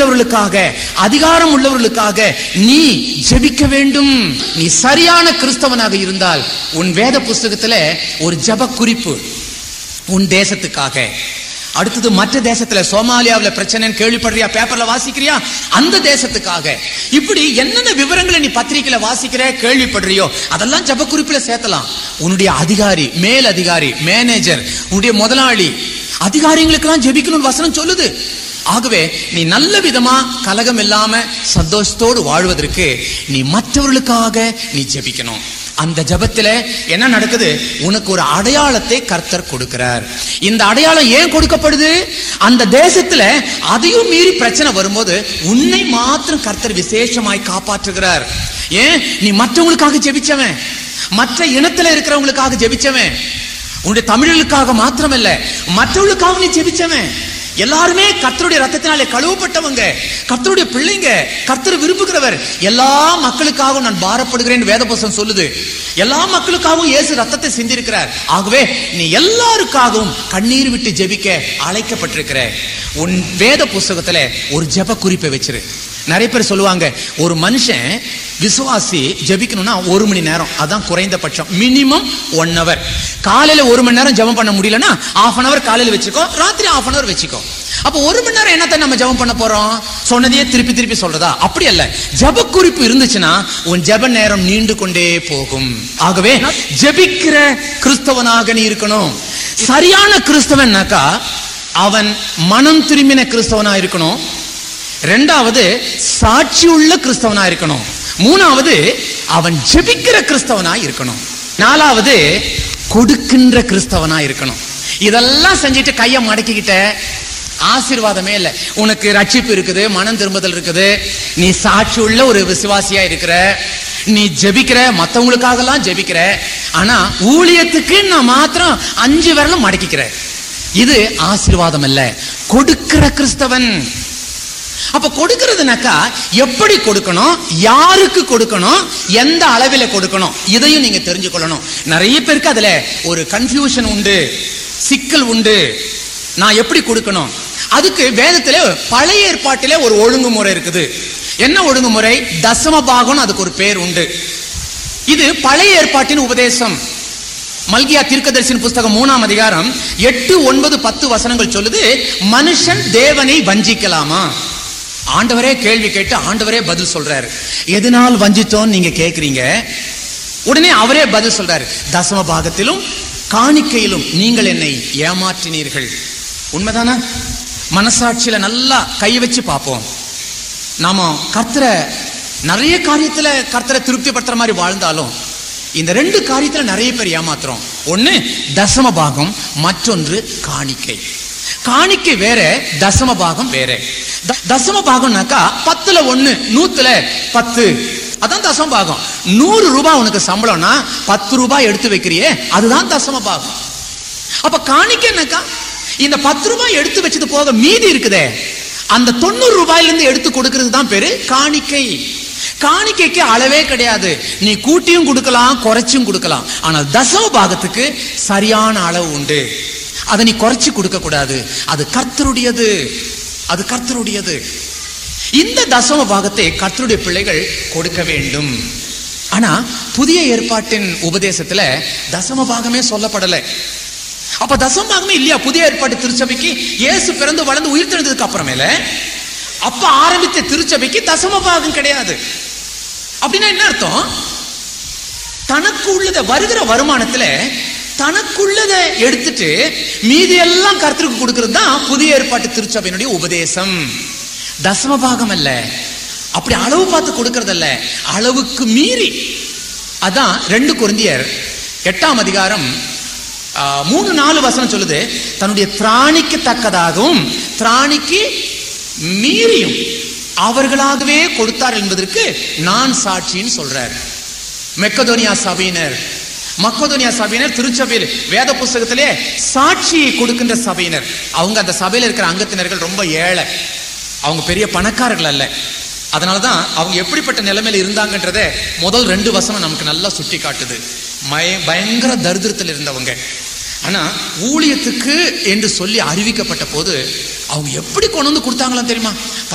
உள்ளவர்களுக்காக அதிகாரம் உள்ளவர்களுக்காக நீ ஜெபிக்க வேண்டும் நீ சரியான கிறிஸ்தவனாக இருந்தால் உன் வேத புஸ்தகத்துல ஒரு ஜெப குறிப்பு உன் தேசத்துக்காக அடுத்தது மற்ற தேசத்துல சோமாலியாவுல பிரச்சனைன்னு கேள்விப்படுறியா பேப்பர்ல வாசிக்கிறியா அந்த தேசத்துக்காக இப்படி என்னென்ன விவரங்களை நீ பத்திரிக்கையில வாசிக்கிற கேள்விப்படுறியோ அதெல்லாம் ஜப குறிப்புல சேர்த்தலாம் உன்னுடைய அதிகாரி மேல் அதிகாரி மேனேஜர் உன்னுடைய முதலாளி அதிகாரிகளுக்கெல்லாம் ஜெபிக்கணும்னு வசனம் சொல்லுது ஆகவே நீ நல்ல விதமா கலகம் இல்லாம சந்தோஷத்தோடு வாழ்வதற்கு நீ மற்றவர்களுக்காக நீ ஜெபிக்கணும் அந்த ஜெபத்துல என்ன நடக்குது உனக்கு ஒரு அடையாளத்தை கர்த்தர் கொடுக்கிறார் இந்த அடையாளம் ஏன் கொடுக்கப்படுது அந்த தேசத்துல அதையும் மீறி பிரச்சனை வரும்போது உன்னை மாத்திரம் கர்த்தர் விசேஷமாய் காப்பாற்றுகிறார் ஏன் நீ மற்றவங்களுக்காக ஜெபிச்சவன் மற்ற இனத்துல இருக்கிறவங்களுக்காக ஜெபிச்சவன் உன்னுடைய தமிழர்களுக்காக மாத்திரமல்ல மற்றவர்களுக்காக நீ ஜெபிச்சவன் எல்லாருமே கர்த்தருடைய ரத்தத்தினாலே கழுவப்பட்டவங்க கர்த்தருடைய பிள்ளைங்க கர்த்தர் விரும்புகிறவர் எல்லா மக்களுக்காகவும் நான் பாரப்படுகிறேன் வேத புஸ்தகம் சொல்லுது எல்லா மக்களுக்காகவும் இயேசு ரத்தத்தை சிந்திருக்கிறார் ஆகவே நீ எல்லாருக்காகவும் கண்ணீர் விட்டு ஜெபிக்க அழைக்கப்பட்டிருக்கிற உன் வேத புஸ்தகத்துல ஒரு ஜெப குறிப்பை வச்சிரு நிறைய பேர் சொல்லுவாங்க ஒரு மனுஷன் விசுவாசி ஜெபிக்கணும்னா ஒரு மணி நேரம் அதான் குறைந்தபட்சம் மினிமம் ஒன் ஹவர் காலையில ஒரு மணி நேரம் ஜெபம் பண்ண முடியலன்னா half அன் ஹவர் காலையில வச்சுக்கோ ராத்திரி half அன் ஹவர் வச்சுக்கோ அப்போ ஒரு மணி நேரம் என்னத்தை நம்ம ஜெபம் பண்ண போறோம் சொன்னதையே திருப்பி திருப்பி சொல்றதா அப்படி அல்ல ஜெப குறிப்பு இருந்துச்சுன்னா உன் ஜெப நேரம் நீண்டு கொண்டே போகும் ஆகவே ஜெபிக்கிற கிறிஸ்தவனாக நீ இருக்கணும் சரியான கிறிஸ்தவன்னாக்கா அவன் மனம் திரும்பின கிறிஸ்தவனா இருக்கணும் ரெண்டாவது சாட்சி உள்ள கிறிஸ்தவனா இருக்கணும் மூணாவது அவன் ஜெபிக்கிற கிறிஸ்தவனா இருக்கணும் நாலாவது கொடுக்கின்ற கிறிஸ்தவனா இருக்கணும் இதெல்லாம் செஞ்சுட்டு கையை மடக்கிக்கிட்ட ஆசீர்வாதமே இல்லை உனக்கு ரட்சிப்பு இருக்குது மனம் திரும்புதல் இருக்குது நீ சாட்சி உள்ள ஒரு விசுவாசியா இருக்கிற நீ ஜெபிக்கிற மத்தவங்களுக்காகலாம் ஜெபிக்கிற ஆனா ஊழியத்துக்கு நான் மாத்திரம் அஞ்சு விரலும் மடக்கிக்கிற இது ஆசீர்வாதம் அல்ல கொடுக்கிற கிறிஸ்தவன் அப்ப கொடுக்கிறதுனாக்கா எப்படி கொடுக்கணும் யாருக்கு கொடுக்கணும் எந்த அளவில் கொடுக்கணும் இதையும் நீங்க தெரிஞ்சுக்கொள்ளணும் நிறைய பேருக்கு அதுல ஒரு கன்ஃபியூஷன் உண்டு சிக்கல் உண்டு நான் எப்படி கொடுக்கணும் அதுக்கு வேதத்திலே பழைய ஏற்பாட்டிலே ஒரு ஒழுங்குமுறை இருக்குது என்ன ஒழுங்குமுறை தசம பாகம் அதுக்கு ஒரு பேர் உண்டு இது பழைய ஏற்பாட்டின் உபதேசம் மல்கியா தீர்க்கதரிசன புஸ்தகம் மூணாம் அதிகாரம் எட்டு ஒன்பது பத்து வசனங்கள் சொல்லுது மனுஷன் தேவனை வஞ்சிக்கலாமா ஆண்டவரே கேள்வி கேட்டு ஆண்டவரே பதில் சொல்றாரு எதனால் வஞ்சித்தோம் நீங்க கேக்குறீங்க உடனே அவரே பதில் சொல்றாரு தசம பாகத்திலும் காணிக்கையிலும் நீங்கள் என்னை ஏமாற்றினீர்கள் உண்மைதானா மனசாட்சியில நல்லா கை வச்சு பார்ப்போம் நாம கர்த்தரை நிறைய காரியத்துல கர்த்தரை திருப்திப்படுத்துற மாதிரி வாழ்ந்தாலும் இந்த ரெண்டு காரியத்துல நிறைய பேர் ஏமாத்துறோம் ஒண்ணு தசம பாகம் மற்றொன்று காணிக்கை காணிக்கை வேற தசம பாகம் வேற த- தசம பாகம்னாக்கா பத்துல ஒண்ணு நூத்துல பத்து அதான் தசம பாகம் நூறு ரூபாய் உனக்கு சம்பளம்னா பத்து ரூபாய் எடுத்து வைக்கிறியே அதுதான் தசம பாகம் அப்ப காணிக்கைனாக்கா இந்த பத்து ரூபாய் எடுத்து வச்சது போக மீதி இருக்குதே அந்த தொண்ணூறு ரூபாயில இருந்து எடுத்து கொடுக்கிறது தான் பேரு காணிக்கை காணிக்கைக்கு அளவே கிடையாது நீ கூட்டியும் கொடுக்கலாம் குறைச்சும் கொடுக்கலாம் ஆனால் தசம பாகத்துக்கு சரியான அளவு உண்டு அதை நீ குறைச்சு கொடுக்க கூடாது அது கர்த்தருடையது அது கர்த்தருடையது இந்த தசம பாகத்தை கர்த்தருடைய பிள்ளைகள் கொடுக்க வேண்டும் ஆனா புதிய ஏற்பாட்டின் உபதேசத்துல தசம பாகமே சொல்லப்படலை அப்ப தசம பாகமே இல்லையா புதிய ஏற்பாட்டு திருச்சபைக்கு இயேசு பிறந்து வளர்ந்து உயிர் தெழுந்ததுக்கு அப்புறமேல அப்ப ஆரம்பித்த திருச்சபைக்கு தசம பாகம் கிடையாது அப்படின்னா என்ன அர்த்தம் தனக்கு உள்ளத வருகிற வருமானத்துல தனக்குள்ளதை எடுத்துட்டு மீதி எல்லாம் கர்த்தருக்கு கொடுக்கிறது தான் புதிய ஏற்பாட்டு திருச்சபையினுடைய உபதேசம் தசம பாகம் அல்ல அப்படி அளவு பார்த்து கொடுக்கறது அல்ல அளவுக்கு மீறி அதான் ரெண்டு குருந்தியர் எட்டாம் அதிகாரம் ஆ, மூணு நாலு வசனம் சொல்லுது தன்னுடைய திராணிக்கு தக்கதாகவும் திராணிக்கு மீறியும் அவர்களாகவே கொடுத்தார் என்பதற்கு நான் சாட்சின்னு சொல்றார் மெக்கதோனியா சபையினர் மக்கதோனியா சபையினர் திருச்சபையில் வேத புஸ்தகத்திலே சாட்சியை கொடுக்கின்ற சபையினர் அவங்க அந்த சபையில இருக்கிற அங்கத்தினர்கள் ரொம்ப ஏழை அவங்க பெரிய பணக்காரர்கள் அல்ல அதனாலதான் அவங்க எப்படிப்பட்ட நிலைமையில இருந்தாங்கன்றத முதல் ரெண்டு வசனம் நமக்கு நல்லா சுட்டி காட்டுது மய பயங்கர தரித்திரத்தில் இருந்தவங்க ஆனா ஊழியத்துக்கு என்று சொல்லி அறிவிக்கப்பட்ட போது அவங்க எப்படி கொண்டு வந்து கொடுத்தாங்களாம் தெரியுமா